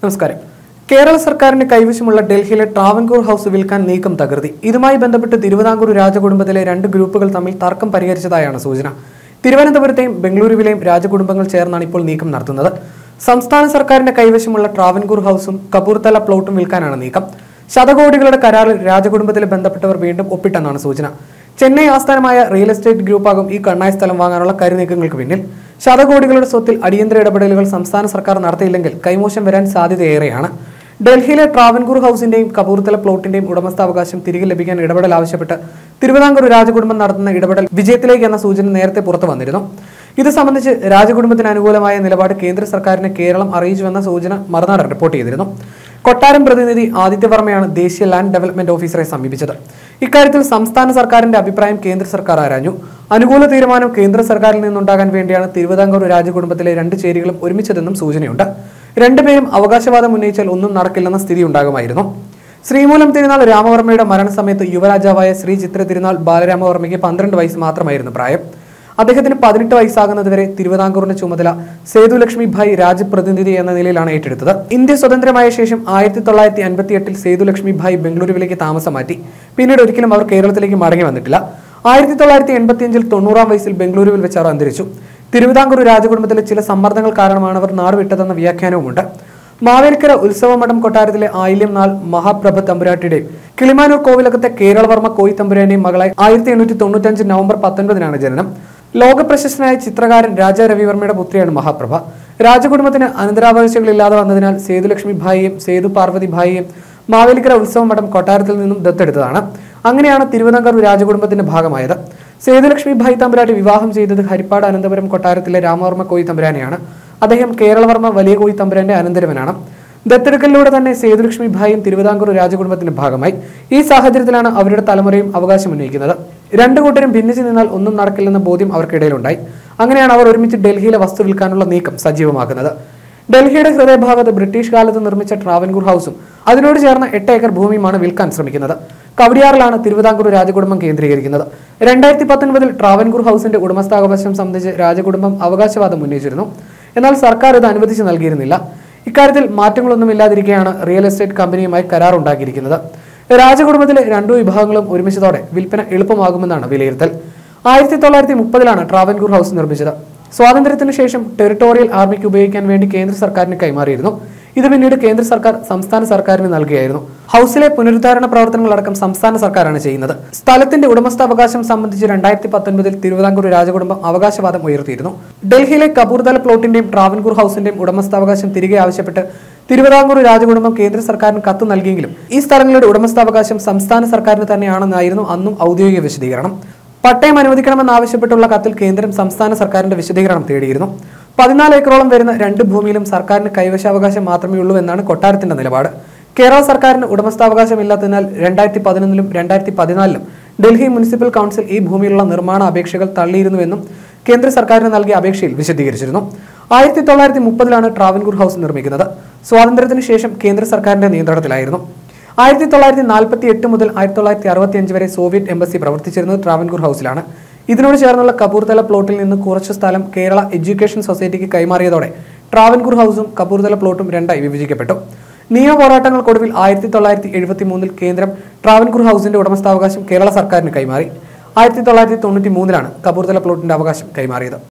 നമസ്കാരം കേരള സർക്കാരിന്റെ കൈവശമുള്ള ഡൽഹിയിലെ ട്രാവൻകൂർ ഹൗസ് വിൽക്കാൻ നീക്കം തകൃതി ഇതുമായി ബന്ധപ്പെട്ട് തിരുവിതാംകൂർ രാജകുടുംബത്തിലെ രണ്ട് ഗ്രൂപ്പുകൾ തമ്മിൽ തർക്കം പരിഹരിച്ചതായാണ് സൂചന തിരുവനന്തപുരത്തെയും ബംഗളൂരുവിലെയും രാജകുടുംബങ്ങൾ ചേർന്നാണ് ഇപ്പോൾ നീക്കം നടത്തുന്നത് സംസ്ഥാന സർക്കാരിന്റെ കൈവശമുള്ള ട്രാവൻകൂർ ഹൗസും കപൂർത്തല പ്ലോട്ടും വിൽക്കാനാണ് നീക്കം ശതകോടികളുടെ കരാറിൽ രാജകുടുംബത്തിലെ ബന്ധപ്പെട്ടവർ വീണ്ടും ഒപ്പിട്ടെന്നാണ് സൂചന ചെന്നൈ ആസ്ഥാനമായ റിയൽ എസ്റ്റേറ്റ് ഗ്രൂപ്പാകും ഈ കണ്ണായ സ്ഥലം വാങ്ങാനുള്ള കരുനീക്കങ്ങൾക്ക് പിന്നിൽ ശതകോടികളുടെ സ്വത്തിൽ അടിയന്തര ഇടപെടലുകൾ സംസ്ഥാന സർക്കാർ നടത്തിയില്ലെങ്കിൽ കൈമോശം വരാൻ സാധ്യതയേറെയാണ് ഡൽഹിയിലെ ട്രാവൻകൂർ ഹൗസിന്റെയും കപൂർത്തല പ്ലോട്ടിന്റെയും ഉടമസ്ഥാവകാശം തിരികെ ലഭിക്കാൻ ഇടപെടൽ ആവശ്യപ്പെട്ട് തിരുവിതാംകൂർ രാജകുടുംബം നടത്തുന്ന ഇടപെടൽ വിജയത്തിലേക്ക് എന്ന സൂചന നേരത്തെ പുറത്തു വന്നിരുന്നു ഇത് സംബന്ധിച്ച് രാജകുടുംബത്തിന് അനുകൂലമായ നിലപാട് കേന്ദ്ര സർക്കാരിനെ കേരളം അറിയിച്ചുവെന്ന സൂചന മറുനാടൻ റിപ്പോർട്ട് ചെയ്തിരുന്നു കൊട്ടാരം പ്രതിനിധി ആദിത്യവർമ്മയാണ് ദേശീയ ലാൻഡ് ഡെവലപ്മെന്റ് ഓഫീസറെ സമീപിച്ചത് ഇക്കാര്യത്തിൽ സംസ്ഥാന സർക്കാരിന്റെ അഭിപ്രായം കേന്ദ്ര സർക്കാർ ആരാഞ്ഞു അനുകൂല തീരുമാനം കേന്ദ്ര സർക്കാരിൽ നിന്നുണ്ടാകാൻ വേണ്ടിയാണ് തിരുവിതാംകൂർ രാജകുടുംബത്തിലെ രണ്ട് ചേരികളും ഒരുമിച്ചതെന്നും സൂചനയുണ്ട് രണ്ടുപേരും അവകാശവാദം ഉന്നയിച്ചാൽ ഒന്നും നടക്കില്ലെന്ന സ്ഥിതി ഉണ്ടാകുമായിരുന്നു ശ്രീമൂലം തിരുനാൾ രാമവർമ്മയുടെ മരണസമയത്ത് യുവരാജാവായ ശ്രീ ചിത്ര തിരുനാൾ ബാലരാമവർമ്മയ്ക്ക് പന്ത്രണ്ട് വയസ്സ് മാത്രമായിരുന്നു പ്രായം അദ്ദേഹത്തിന് പതിനെട്ട് വയസ്സാകുന്നതുവരെ തിരുവിതാംകൂറിന്റെ ചുമതല സേതുലക്ഷ്മി ഭായ് രാജപ്രതിനിധി എന്ന നിലയിലാണ് ഏറ്റെടുത്തത് ഇന്ത്യ സ്വതന്ത്രമായ ശേഷം ആയിരത്തി തൊള്ളായിരത്തി അൻപത്തി എട്ടിൽ സേതുലക്ഷ്മി ഭായ് ബംഗളൂരുവിലേക്ക് താമസം മാറ്റി പിന്നീട് ഒരിക്കലും അവർ കേരളത്തിലേക്ക് മടങ്ങി വന്നിട്ടില്ല ആയിരത്തി തൊള്ളായിരത്തി എൺപത്തിയഞ്ചിൽ തൊണ്ണൂറാം വയസ്സിൽ ബംഗളൂരുവിൽ വെച്ച് അവർ അന്തരിച്ചു തിരുവിതാംകൂർ രാജകുടുംബത്തിലെ ചില സമ്മർദ്ദങ്ങൾ കാരണമാണ് അവർ നാട് വിട്ടതെന്ന വ്യാഖ്യാനവുമുണ്ട് മാവേലിക്കര ഉത്സവമഠം കൊട്ടാരത്തിലെ ആയില്യം നാൾ മഹാപ്രഭ തമ്പുരാട്ടിയുടെയും കിളിമാനൂർ കോവിലകത്തെ കേരളവർമ്മ കോയി തമ്പുരാന്റെയും മകളായി ആയിരത്തി എണ്ണൂറ്റി തൊണ്ണൂറ്റഞ്ച് നവംബർ പത്തൊൻപതിനാണ് ജനനം ലോകപ്രശസ്തനായ ചിത്രകാരൻ രാജാ രവിവർമ്മയുടെ പുത്രിയാണ് മഹാപ്രഭ രാജകുടുംബത്തിന് അനന്തരാവകാശങ്ങളില്ലാതെ വന്നതിനാൽ സേതുലക്ഷ്മി ഭായിയും സേതു പാർവതി ഭായിയും മാവേലിക്കര ഉത്സവമഠം കൊട്ടാരത്തിൽ നിന്നും ദത്തെടുത്തതാണ് അങ്ങനെയാണ് തിരുവിതാംകൂർ രാജകുടുംബത്തിന്റെ ഭാഗമായത് സേതുലക്ഷ്മി ഭായ് തമ്പുരാട്ടി വിവാഹം ചെയ്തത് ഹരിപ്പാട് അനന്തപുരം കൊട്ടാരത്തിലെ രാമവർമ്മ കോയി തമ്പുരാനെയാണ് അദ്ദേഹം കേരളവർമ്മ വലിയ കോയി തമ്പുരാന്റെ അനന്തരവനാണ് ദത്തെടുക്കലിലൂടെ തന്നെ സേതുലക്ഷ്മി ഭായും തിരുവിതാംകൂർ രാജകുടുംബത്തിന്റെ ഭാഗമായി ഈ സാഹചര്യത്തിലാണ് അവരുടെ തലമുറയും അവകാശം ഉന്നയിക്കുന്നത് രണ്ടു കൂട്ടരും ഭിന്നിച്ചു നിന്നാൽ ഒന്നും നടക്കില്ലെന്ന ബോധ്യം അവർക്കിടയിലുണ്ടായി അങ്ങനെയാണ് അവർ ഒരുമിച്ച് ഡൽഹിയിലെ വസ്തു വിൽക്കാനുള്ള നീക്കം സജീവമാക്കുന്നത് ഡൽഹിയുടെ ഹൃദയഭാഗത്ത് ബ്രിട്ടീഷ് കാലത്ത് നിർമ്മിച്ച ട്രാവൻകൂർ ഹൗസും അതിനോട് ചേർന്ന എട്ട് ഏക്കർ ഭൂമിയുമാണ് വിൽക്കാൻ ശ്രമിക്കുന്നത് കവടിയാറിലാണ് തിരുവിതാംകൂർ രാജകുടുംബം കേന്ദ്രീകരിക്കുന്നത് രണ്ടായിരത്തി പത്തൊൻപതിൽ ട്രാവൻകൂർ ഹൗസിന്റെ ഉടമസ്ഥാവകാശം സംബന്ധിച്ച് രാജകുടുംബം അവകാശവാദം ഉന്നയിച്ചിരുന്നു എന്നാൽ സർക്കാർ ഇത് അനുവദിച്ചു നൽകിയിരുന്നില്ല ഇക്കാര്യത്തിൽ മാറ്റങ്ങളൊന്നുമില്ലാതിരിക്കെയാണ് റിയൽ എസ്റ്റേറ്റ് കമ്പനിയുമായി കരാർ ഉണ്ടാക്കിയിരിക്കുന്നത് രാജകുടുംബത്തിലെ രണ്ടു വിഭാഗങ്ങളും ഒരുമിച്ചതോടെ വിൽപ്പന എളുപ്പമാകുമെന്നാണ് വിലയിരുത്തൽ ആയിരത്തി തൊള്ളായിരത്തി മുപ്പതിലാണ് ട്രാവൻകൂർ ഹൗസ് നിർമ്മിച്ചത് സ്വാതന്ത്ര്യത്തിന് ശേഷം ടെറിട്ടോറിയൽ ആർമിക്ക് ഉപയോഗിക്കാൻ വേണ്ടി കേന്ദ്ര സർക്കാരിന് കൈമാറിയിരുന്നു ഇത് പിന്നീട് കേന്ദ്ര സർക്കാർ സംസ്ഥാന സർക്കാരിന് നൽകുകയായിരുന്നു ഹൗസിലെ പുനരുദ്ധാരണ പ്രവർത്തനങ്ങളടക്കം സംസ്ഥാന സർക്കാരാണ് ചെയ്യുന്നത് സ്ഥലത്തിന്റെ ഉടമസ്ഥാവകാശം സംബന്ധിച്ച് രണ്ടായിരത്തി പത്തൊൻപതിൽ തിരുവിതാംകൂർ രാജകുടുംബം അവകാശവാദം ഉയർത്തിയിരുന്നു ഡൽഹിയിലെ കപൂർതല പ്ലോട്ടിന്റെയും ട്രാവൻകൂർ ഹൗസിന്റെയും ഉടമസ്ഥാവകാശം തിരികെ ആവശ്യപ്പെട്ട് തിരുവിതാംകൂർ രാജകുടുംബം കേന്ദ്ര സർക്കാരിന് കത്ത് നൽകിയെങ്കിലും ഈ സ്ഥലങ്ങളുടെ ഉടമസ്ഥാവകാശം സംസ്ഥാന സർക്കാരിന് തന്നെയാണെന്നായിരുന്നു അന്നും ഔദ്യോഗിക വിശദീകരണം പട്ടയം അനുവദിക്കണമെന്നാവശ്യപ്പെട്ടുള്ള കത്തിൽ കേന്ദ്രം സംസ്ഥാന സർക്കാരിന്റെ വിശദീകരണം തേടിയിരുന്നു പതിനാല് ഏക്കറോളം വരുന്ന രണ്ട് ഭൂമിയിലും സർക്കാരിന് കൈവശാവകാശം മാത്രമേ ഉള്ളൂ എന്നാണ് കൊട്ടാരത്തിന്റെ നിലപാട് കേരള സർക്കാരിന് ഉടമസ്ഥാവകാശമില്ലാത്തതിനാൽ രണ്ടായിരത്തി പതിനൊന്നിലും രണ്ടായിരത്തി പതിനാലിലും ഡൽഹി മുനിസിപ്പൽ കൗൺസിൽ ഈ ഭൂമിയിലുള്ള നിർമ്മാണ അപേക്ഷകൾ തള്ളിയിരുന്നുവെന്നും കേന്ദ്ര സർക്കാരിന് നൽകിയ അപേക്ഷയിൽ വിശദീകരിച്ചിരുന്നു ആയിരത്തി തൊള്ളായിരത്തി മുപ്പതിലാണ് ട്രാവൻകൂർ ഹൗസ് നിർമ്മിക്കുന്നത് സ്വാതന്ത്ര്യത്തിന് ശേഷം കേന്ദ്ര സർക്കാരിന്റെ നിയന്ത്രണത്തിലായിരുന്നു ആയിരത്തി തൊള്ളായിരത്തി നാൽപ്പത്തി എട്ട് മുതൽ ആയിരത്തി തൊള്ളായിരത്തി അറുപത്തി അഞ്ച് വരെ സോവിയറ്റ് എംബസി പ്രവർത്തിച്ചിരുന്നത് ട്രാവൻകൂർ ഹൗസിലാണ് ഇതിനോട് ചേർന്നുള്ള കപൂർതല പ്ലോട്ടിൽ നിന്ന് കുറച്ച് സ്ഥലം കേരള എഡ്യൂക്കേഷൻ സൊസൈറ്റിക്ക് കൈമാറിയതോടെ ട്രാവൻകൂർ ഹൗസും കപൂർതല പ്ലോട്ടും രണ്ടായി വിഭജിക്കപ്പെട്ടു നിയമ പോരാട്ടങ്ങൾക്കൊടുവിൽ ആയിരത്തി തൊള്ളായിരത്തി എഴുപത്തി മൂന്നിൽ കേന്ദ്രം ട്രാവൻകൂർ ഹൗസിന്റെ ഉടമസ്ഥാവകാശം കേരള സർക്കാരിന് കൈമാറി ആയിരത്തി തൊള്ളായിരത്തി തൊണ്ണൂറ്റി മൂന്നിലാണ് കപൂർതല പ്ലോട്ടിന്റെ അവകാശം കൈമാറിയത്